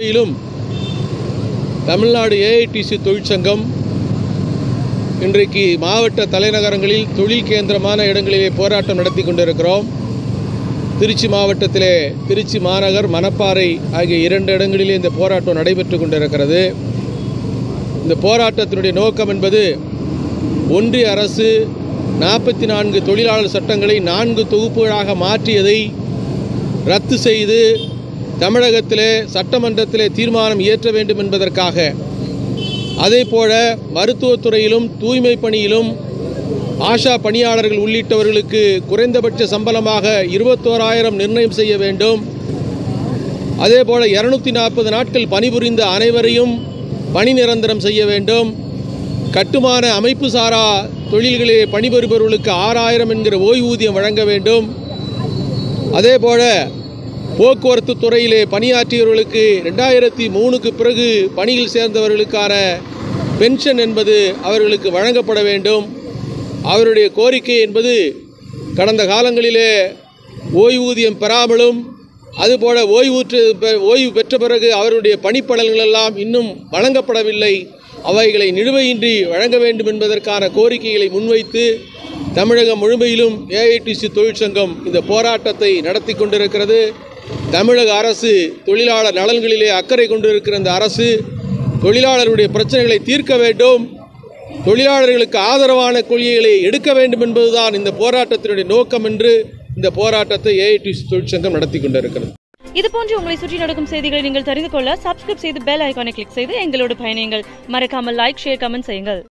இலும் தமிழ்நாடு ஏஐடிசி தொழிற்சங்கம் இன்றைக்கு மாவட்ட தலைநகரங்களில் தொழில் கேந்திரமான இடங்களிலே போராட்டம் நடத்தி கொண்டிருக்கிறோம் திருச்சி மாவட்டத்திலே திருச்சி மாநகர் மணப்பாறை ஆகிய இரண்டு இடங்களிலே இந்த போராட்டம் நடைபெற்று கொண்டிருக்கிறது இந்த போராட்டத்தினுடைய நோக்கம் என்பது ஒன்றிய அரசு நாற்பத்தி நான்கு தொழிலாளர் சட்டங்களை நான்கு தொகுப்புகளாக மாற்றியதை ரத்து செய்து தமிழகத்திலே சட்டமன்றத்திலே தீர்மானம் இயற்ற வேண்டும் என்பதற்காக அதேபோல மருத்துவத்துறையிலும் தூய்மை பணியிலும் ஆஷா பணியாளர்கள் உள்ளிட்டவர்களுக்கு குறைந்தபட்ச சம்பளமாக இருபத்தோராயிரம் நிர்ணயம் செய்ய வேண்டும் அதேபோல இருநூத்தி நாற்பது நாட்கள் பணிபுரிந்த அனைவரையும் பணி நிரந்தரம் செய்ய வேண்டும் கட்டுமான அமைப்பு சாரா தொழில்களிலே பணிபுரிபவர்களுக்கு ஆறாயிரம் என்கிற ஓய்வூதியம் வழங்க வேண்டும் அதேபோல போக்குவரத்து துறையிலே பணியாற்றியவர்களுக்கு ரெண்டாயிரத்தி மூணுக்கு பிறகு பணியில் சேர்ந்தவர்களுக்கான பென்ஷன் என்பது அவர்களுக்கு வழங்கப்பட வேண்டும் அவருடைய கோரிக்கை என்பது கடந்த காலங்களிலே ஓய்வூதியம் பெறாமலும் அதுபோல ஓய்வூற்று பெ- ஓய்வு பெற்ற பிறகு அவருடைய பணிப்பலன்கள் எல்லாம் இன்னும் வழங்கப்படவில்லை அவைகளை நிலுவையின்றி வழங்க வேண்டும் என்பதற்கான கோரிக்கைகளை முன்வைத்து தமிழகம் முழுமையிலும் ஏஐடிசி தொழிற்சங்கம் இந்த போராட்டத்தை நடத்தி கொண்டிருக்கிறது தமிழக அரசு தொழிலாளர் நலன்களிலே அக்கறை கொண்டிருக்கிற இந்த அரசு தொழிலாளருடைய பிரச்சனைகளை தீர்க்க வேண்டும் தொழிலாளர்களுக்கு ஆதரவான கொள்கைகளை எடுக்க வேண்டும் என்பதுதான் இந்த போராட்டத்தினுடைய நோக்கம் என்று இந்த போராட்டத்தை ஏஐடிசி தொழிற்சங்கம் நடத்தி கொண்டிருக்கிறது இது போன்று உங்களை சுற்றி நடக்கும் செய்திகளை நீங்கள் தெரிந்து கொள்ள சப்ஸ்கிரைப் செய்து பெல் ஐகானை கிளிக் செய்து எங்களோடு பயணியுங்கள் மறக்காமல் லைக் ஷேர் கமெண்ட் செய்யுங்கள்